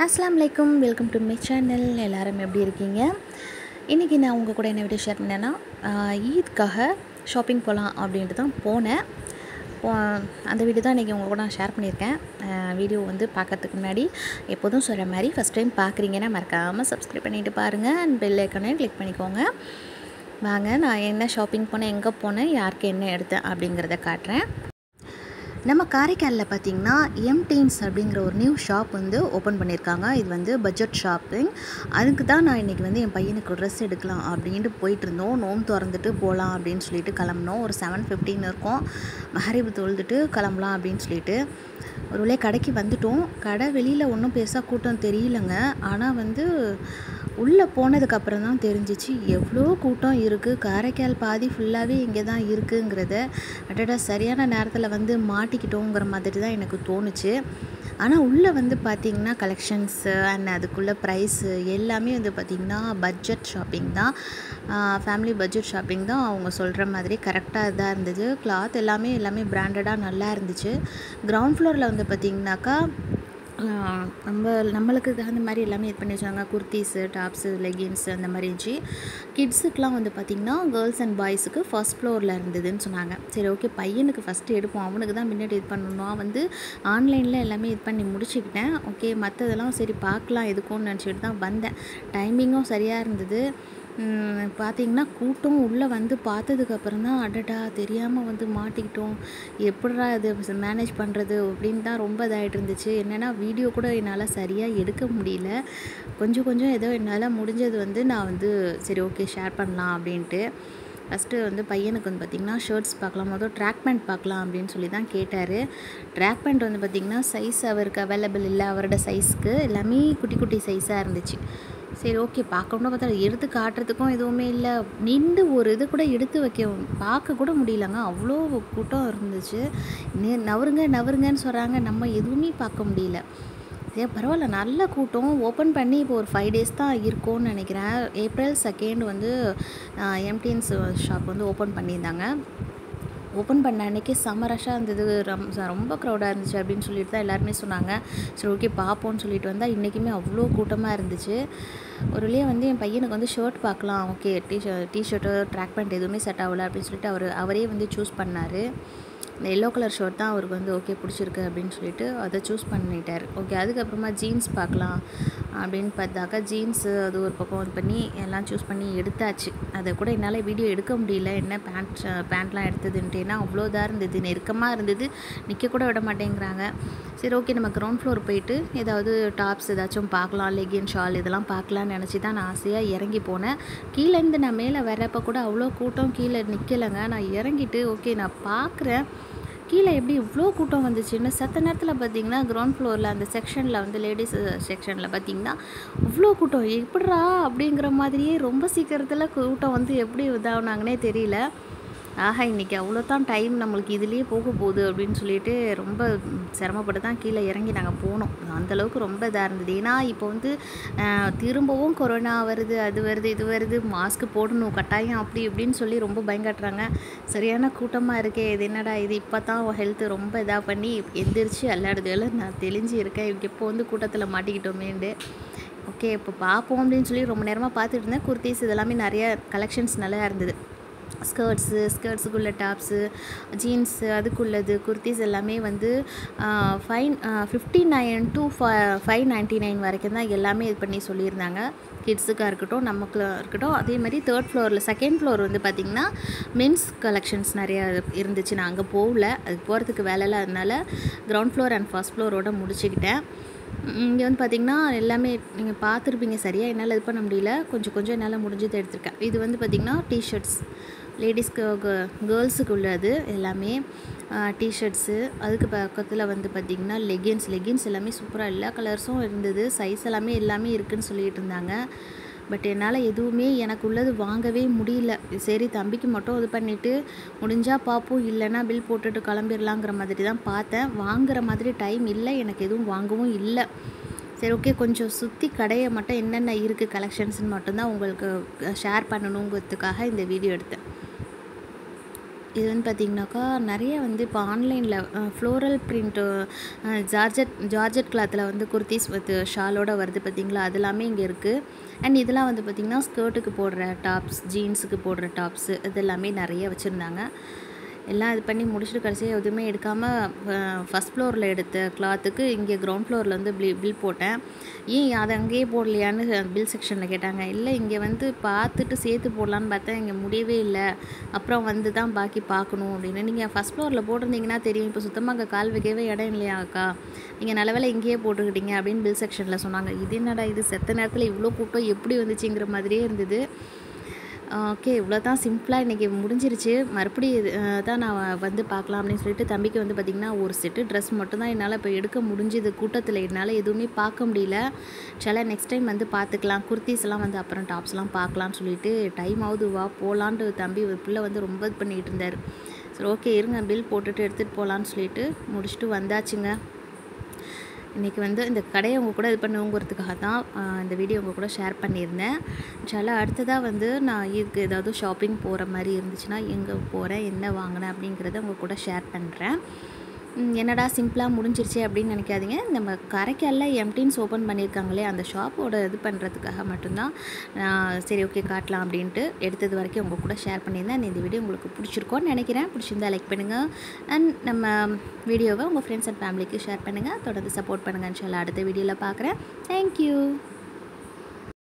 அஸ்ஸலாமு அலைக்கும் welcome to my channel எல்லாரும் எப்படி இருக்கீங்க இன்றைக்கி நான் உங்கள் கூட என்ன வீடியோ ஷேர் பண்ணேன்னா ஆஹ், ஈத்க்காக ஷாப்பிங் போகலாம் அப்படின்ட்டு தான் போனேன் போ அந்த வீடியோ தான் இன்றைக்கி உங்கள் கூட நான் ஷேர் பண்ணியிருக்கேன் வீடியோ வந்து பார்க்கறதுக்கு முன்னாடி எப்போதும் சொல்கிற மாதிரி ஃபஸ்ட் டைம் பார்க்குறீங்கன்னா மறக்காமல் சப்ஸ்கிரைப் பண்ணிவிட்டு பாருங்கள் அண்ட் பெல் ஐக்கனையும் கிளிக் பண்ணிக்கோங்க வாங்க நான் என்ன ஷாப்பிங் போனேன் எங்கே போனேன் யாருக்கு என்ன எடுத்தேன் அப்படிங்கிறத காட்டுறேன் நம்ம காரைக்காலில் பார்த்தீங்கன்னா எம்டீன்ஸ் அப்படிங்கிற ஒரு நியூ ஷாப் வந்து ஓப்பன் பண்ணியிருக்காங்க இது வந்து பட்ஜெட் ஷாப்பிங் அதுக்கு தான் நான் இன்றைக்கி வந்து என் பையனுக்கு ட்ரெஸ் எடுக்கலாம் அப்படின்ட்டு போயிட்டு இருந்தோம் நோம் திறந்துட்டு போகலாம் அப்படின்னு சொல்லிட்டு கிளம்புனோம் ஒரு செவன் ஃபிஃப்டின் இருக்கும் மஹரிபு தொழுதுட்டு கிளம்பலாம் அப்படின்னு சொல்லிட்டு ஒரு வழியாக கடைக்கு வந்துட்டோம் கடை வெளியில் ஒன்றும் பெருசாக கூட்டம் தெரியலங்க ஆனால் வந்து உள்ளே போனதுக்கப்புறம் தான் தெரிஞ்சிச்சு எவ்வளோ கூட்டம் இருக்குது காரைக்கால் பாதி ஃபுல்லாகவே இங்கே தான் இருக்குங்கிறத அடடா சரியான நேரத்தில் வந்து மாட்டிக்கிட்டோங்கிற மாதிரி தான் எனக்கு தோணுச்சு ஆனால் உள்ளே வந்து பார்த்திங்கன்னா கலெக்ஷன்ஸு அண்ட் அதுக்குள்ளே ப்ரைஸு எல்லாமே வந்து பார்த்திங்கன்னா பட்ஜெட் ஷாப்பிங் தான் ஃபேமிலி பட்ஜெட் ஷாப்பிங் தான் அவங்க சொல்கிற மாதிரி கரெக்டாக இதாக இருந்தது கிளாத் எல்லாமே எல்லாமே பிராண்டடாக நல்லா இருந்துச்சு கிரவுண்ட் ஃப்ளோரில் வந்து பார்த்திங்கனாக்கா ஆஹ் நம்ம நம்மளுக்கு தகுந்த மாதிரி எல்லாமே இது பண்ணி வச்சாங்க குர்த்திஸு டாப்ஸு லெகின்ஸ் அந்த மாதிரி இருந்துச்சு கிட்ஸுக்கெலாம் வந்து பார்த்திங்கன்னா கேர்ள்ஸ் அண்ட் பாய்ஸுக்கு ஃபர்ஸ்ட் ஃப்ளோரில் இருந்ததுன்னு சொன்னாங்க சரி ஓகே பையனுக்கு ஃபஸ்ட்டு எடுப்போம் அவனுக்கு தான் முன்னாடி இது பண்ணணும் வந்து ஆன்லைனில் எல்லாமே இது பண்ணி முடிச்சுக்கிட்டேன் ஓகே மற்றதெல்லாம் சரி பார்க்கலாம் எதுக்கும்னு நினச்சிட்டு தான் வந்தேன் டைமிங்கும் சரியாக இருந்தது ம், பார்த்தீங்கன்னா கூட்டம் உள்ளே வந்து பார்த்ததுக்கப்புறம் தான் அடடா தெரியாமல் வந்து மாட்டிக்கிட்டோம் எப்படிடா இது மேனேஜ் பண்ணுறது அப்படின்னு தான் ரொம்ப இதாகிட்டு இருந்துச்சு என்னென்னா வீடியோ கூட என்னால் சரியாக எடுக்க முடியல கொஞ்சம் கொஞ்சம் ஏதோ என்னால் முடிஞ்சது வந்து நான் வந்து சரி ஓகே ஷேர் பண்ணலாம் அப்படின்ட்டு ஃபஸ்ட்டு வந்து பையனுக்கு வந்து பார்த்திங்கன்னா ஷர்ட்ஸ் பார்க்கலாம் மொதல் ட்ராக் பேண்ட் பார்க்கலாம் அப்படின்னு சொல்லி தான் கேட்டார் ட்ராக் பேண்ட் வந்து பார்த்திங்கன்னா சைஸ் அவருக்கு அவைலபிள் இல்லை அவரோட சைஸ்க்கு எல்லாமே குட்டி குட்டி சைஸாக இருந்துச்சு சரி ஓகே பார்க்கணும்னு பார்த்தா எடுத்து காட்டுறதுக்கும் எதுவுமே இல்லை நின்று ஒரு இது கூட எடுத்து வைக்க பார்க்க கூட முடியலங்க அவ்வளோ கூட்டம் இருந்துச்சு நெ- நவருங்க நவருங்கன்னு சொல்கிறாங்க நம்ம எதுவுமே பார்க்க முடியல சரி பரவாயில்ல நல்ல கூட்டம் ஓப்பன் பண்ணி இப்போ ஒரு ஃபைவ் டேஸ் தான் இருக்கும்னு நினைக்கிறேன் ஏப்ரல் செகண்ட் வந்து எம்டிஎன்ஸ் ஷாப் வந்து ஓப்பன் பண்ணியிருந்தாங்க ஓப்பன் பண்ண அன்றைக்கி செம்ம ரஷ்ஷாக இருந்தது ரம் ரொம்ப க்ரௌடாக இருந்துச்சு அப்படின்னு சொல்லிட்டு தான் எல்லாருமே சொன்னாங்க சரி ஓகே பார்ப்போம்னு சொல்லிட்டு வந்தால் இன்றைக்குமே அவ்வளோ கூட்டமாக இருந்துச்சு ஒரு வழியாக வந்து என் பையனுக்கு வந்து ஷர்ட் பார்க்கலாம் okay T shirt T shirt track pant எதுவுமே செட் ஆகல அப்படின்னு சொல்லிட்டு அவர் அவரே வந்து சூஸ் பண்ணார் இந்த எல்லோ கலர் ஷர்ட் தான் அவருக்கு வந்து ஓகே பிடிச்சிருக்கு அப்படின்னு சொல்லிட்டு அதை சூஸ் பண்ணிட்டார் ஓகே அதுக்கப்புறமா ஜீன்ஸ் பார்க்கலாம் அப்படின்னு பார்த்தாக்கா ஜீன்ஸு அது ஒரு பக்கம் இது பண்ணி எல்லாம் சூஸ் பண்ணி எடுத்தாச்சு அதை கூட என்னால் வீடியோ எடுக்க முடியல என்ன பேண்ட் பேண்ட்லாம் எடுத்ததுன்ட்டு ஏன்னா அவ்வளோ இதாக இருந்தது நெருக்கமாக இருந்தது நிற்க கூட விட மாட்டேங்கிறாங்க சரி ஓகே நம்ம கிரவுண்ட் ஃப்ளோர் போயிட்டு ஏதாவது டாப்ஸ் ஏதாச்சும் பார்க்கலாம் லெகின் ஷால் இதெல்லாம் பார்க்கலாம்னு நினச்சி தான் நான் ஆசையாக இறங்கி போனேன் கீழேருந்து நான் மேலே வரப்போ கூட அவ்வளோ கூட்டம் கீழே நிற்கலைங்க நான் இறங்கிட்டு ஓகே நான் பார்க்குறேன் கீழே எப்படி இவ்வளோ கூட்டம் வந்துச்சுன்னு சத்த நேரத்தில் பார்த்தீங்கன்னா கிரவுண்ட் ஃப்ளோரில் அந்த செக்ஷனில் வந்து லேடிஸ் செக்ஷனில் பார்த்தீங்கன்னா இவ்வளோ கூட்டம் எப்படிரா அப்படிங்கிற மாதிரியே ரொம்ப சீக்கிரத்தில் கூட்டம் வந்து எப்படி இதாகுனாங்கன்னே தெரியல ஆஹா இன்றைக்கி அவ்வளோ தான் டைம் நம்மளுக்கு இதுலேயே போக போகுது அப்படின்னு சொல்லிட்டு ரொம்ப சிரமப்பட்டு தான் கீழே இறங்கி நாங்கள் போனோம் அந்தளவுக்கு ரொம்ப இதாக இருந்தது ஏன்னா இப்போ வந்து ஆஹ், திரும்பவும் கொரோனா வருது அது வருது இது வருது மாஸ்க் போடணும் கட்டாயம் அப்படி இப்படின்னு சொல்லி ரொம்ப பயங்காட்டுறாங்க சரியான கூட்டமாக இருக்கே இது என்னடா இது இப்போ தான் ஹெல்த்து ரொம்ப இதாக பண்ணி எந்திரிச்சு எல்லாடுதுல நான் தெளிஞ்சு இருக்கேன் இவங்க இப்போ வந்து கூட்டத்தில் மாட்டிக்கிட்டோமேண்டு ஓகே இப்போ பார்ப்போம் அப்படின்னு சொல்லி ரொம்ப நேரமாக பார்த்துட்டு இருந்தேன் குர்த்திஸ் இதெல்லாமே நிறைய கலெக்ஷன்ஸ் நல்லா இருந்தது ஸ்கர்ட்ஸு ஸ்கர்ட்ஸுக்குள்ள டாப்ஸு ஜீன்ஸு அதுக்குள்ளது குர்த்திஸ் எல்லாமே வந்து five fifty nine to five ninety nine வரைக்கும் தான் எல்லாமே இது பண்ணி சொல்லியிருந்தாங்க கிட்ஸுக்காக இருக்கட்டும் நமக்கு இருக்கட்டும் அதே மாதிரி தேர்ட் ஃப்ளோரில் செகண்ட் ஃப்ளோர் வந்து பார்த்திங்கன்னா மென்ஸ் கலெக்ஷன்ஸ் நிறையா இருந்துச்சு நான் அங்கே போகல அதுக்கு போகிறதுக்கு வேலையில் அதனால கிரவுண்ட் ஃப்ளோர் அண்ட் ஃபர்ஸ்ட் ஃப்ளோரோட முடிச்சுக்கிட்டேன் இங்கே வந்து பார்த்திங்கன்னா எல்லாமே நீங்கள் பார்த்துருப்பீங்க சரியாக என்னால் இது பண்ண முடியல கொஞ்சம் கொஞ்சம் என்னால் முடிஞ்சதை எடுத்திருக்கேன் இது வந்து பார்த்திங்கன்னா டிஷர்ட்ஸ் லேடிஸ்க்கு கேர்ள்ஸுக்கு உள்ளது எல்லாமே டிஷர்ட்ஸு அதுக்கு பக்கத்தில் வந்து பார்த்திங்கன்னா லெகின்ஸ் லெகின்ஸ் எல்லாமே சூப்பராக எல்லா கலர்ஸும் இருந்தது சைஸ் எல்லாமே எல்லாமே இருக்குதுன்னு சொல்லிட்டு இருந்தாங்க பட் என்னால் எதுவுமே எனக்கு உள்ளது வாங்கவே முடியல சரி தம்பிக்கு மட்டும் இது பண்ணிவிட்டு முடிஞ்சால் பார்ப்போம் இல்லைன்னா பில் போட்டுட்டு கிளம்பிடலாங்கிற மாதிரி தான் பார்த்தேன் வாங்குற மாதிரி டைம் இல்லை எனக்கு எதுவும் வாங்கவும் இல்லை சரி ஓகே கொஞ்சம் சுற்றி கடையை மட்டும் என்னென்ன இருக்குது கலெக்ஷன்ஸ்னு மட்டும்தான் உங்களுக்கு ஷேர் பண்ணணுங்கிறதுக்காக இந்த வீடியோ எடுத்தேன் இது வந்து பார்த்திங்கனாக்கா நிறைய வந்து இப்போ ஆன்லைனில் ஃப்ளோரல் பிரிண்ட்டு ஜார்ஜெட் ஜார்ஜெட் கிளாத்தில் வந்து குர்த்திஸ் வித் ஷாலோட வருது பார்த்திங்களா அது எல்லாமே இங்கே இருக்குது அண்ட் இதெல்லாம் வந்து பார்த்திங்கன்னா ஸ்கர்ட்டுக்கு போடுற டாப்ஸ் ஜீன்ஸுக்கு போடுற டாப்ஸு இது எல்லாமே நிறைய வச்சுருந்தாங்க எல்லாம் இது பண்ணி முடிச்சுட்டு கடைசியாக எதுவுமே எடுக்காமல் ஃபஸ்ட் ஃப்ளோரில் எடுத்த கிளாத்துக்கு இங்கே கிரவுண்ட் ஃப்ளோரில் வந்து பில் பில் போட்டேன் ஏன் அதை அங்கேயே போடலையான்னு பில் செக்ஷனில் கேட்டாங்க இல்லை இங்கே வந்து பார்த்துட்டு சேர்த்து போடலான்னு பார்த்தா இங்கே முடியவே இல்லை அப்புறம் வந்து தான் பாக்கி பார்க்கணும் அப்படின்னு நீங்கள் ஃபஸ்ட் ஃப்ளோரில் போட்டிருந்தீங்கன்னா தெரியும் இப்போ சுத்தமாக அங்கே கால் வைக்கவே இடம் இல்லையா அக்கா நீங்கள் நல்ல வேலை இங்கேயே போட்டுக்கிட்டீங்க அப்படின்னு பில் செக்ஷனில் சொன்னாங்க இது என்னடா இது செத்த நேரத்தில் இவ்வளோ கூட்டம் எப்படி வந்துச்சுங்கிற மாதிரியே இருந்தது ஓகே இவ்வளோ தான் சிம்பிளாக இன்றைக்கி முடிஞ்சிருச்சு மறுபடியும் இது தான் நான் வந்து பார்க்கலாம் அப்படின்னு சொல்லிட்டு தம்பிக்கு வந்து பார்த்திங்கன்னா ஒரு செட்டு ட்ரெஸ் மட்டும் தான் என்னால் இப்போ எடுக்க முடிஞ்சுது கூட்டத்தில் என்னால் எதுவுமே பார்க்க முடியல சில நெக்ஸ்ட் டைம் வந்து பார்த்துக்கலாம் குர்த்திஸ் எல்லாம் வந்து அப்புறம் டாப்ஸ்லாம் பார்க்கலான்னு சொல்லிட்டு டைம் ஆகுது வா போகலான்ட்டு தம்பி ஒரு பிள்ளை வந்து ரொம்ப இது பண்ணிகிட்டு இருந்தார் சரி ஓகே இருங்க பில் போட்டுட்டு எடுத்துகிட்டு போகலான்னு சொல்லிட்டு முடிச்சுட்டு வந்தாச்சுங்க இன்றைக்கி வந்து இந்த கடையை உங்கள் கூட இது பண்ணுங்கிறதுக்காக தான் இந்த வீடியோ உங்கள் கூட ஷேர் பண்ணியிருந்தேன் சில அடுத்ததாக வந்து நான் இதுக்கு ஏதாவது ஷாப்பிங் போகிற மாதிரி இருந்துச்சுன்னா எங்கே போகிறேன் என்ன வாங்கினேன் அப்படிங்கிறத உங்கள் கூட ஷேர் பண்ணுறேன் என்னடா சிம்பிளாக முடிஞ்சிருச்சு அப்படின்னு நினைக்காதீங்க நம்ம கரைக்கல்ல எம்டின்ஸ் ஓப்பன் பண்ணியிருக்காங்களே அந்த ஷாப்போட இது பண்ணுறதுக்காக மட்டும்தான் நான் சரி ஓகே காட்டலாம் அப்படின்ட்டு எடுத்தது வரைக்கும் உங்கள் கூட ஷேர் பண்ணியிருந்தேன் இந்த வீடியோ உங்களுக்கு பிடிச்சிருக்கோன்னு நினைக்கிறேன் பிடிச்சிருந்தா லைக் பண்ணுங்கள் அண்ட் நம்ம வீடியோவை உங்கள் ஃப்ரெண்ட்ஸ் அண்ட் ஃபேமிலிக்கு ஷேர் பண்ணுங்கள் தொடர்ந்து சப்போர்ட் பண்ணுங்கன்னு சொல்லி அடுத்த வீடியோவில் பார்க்குறேன் தேங்க்யூ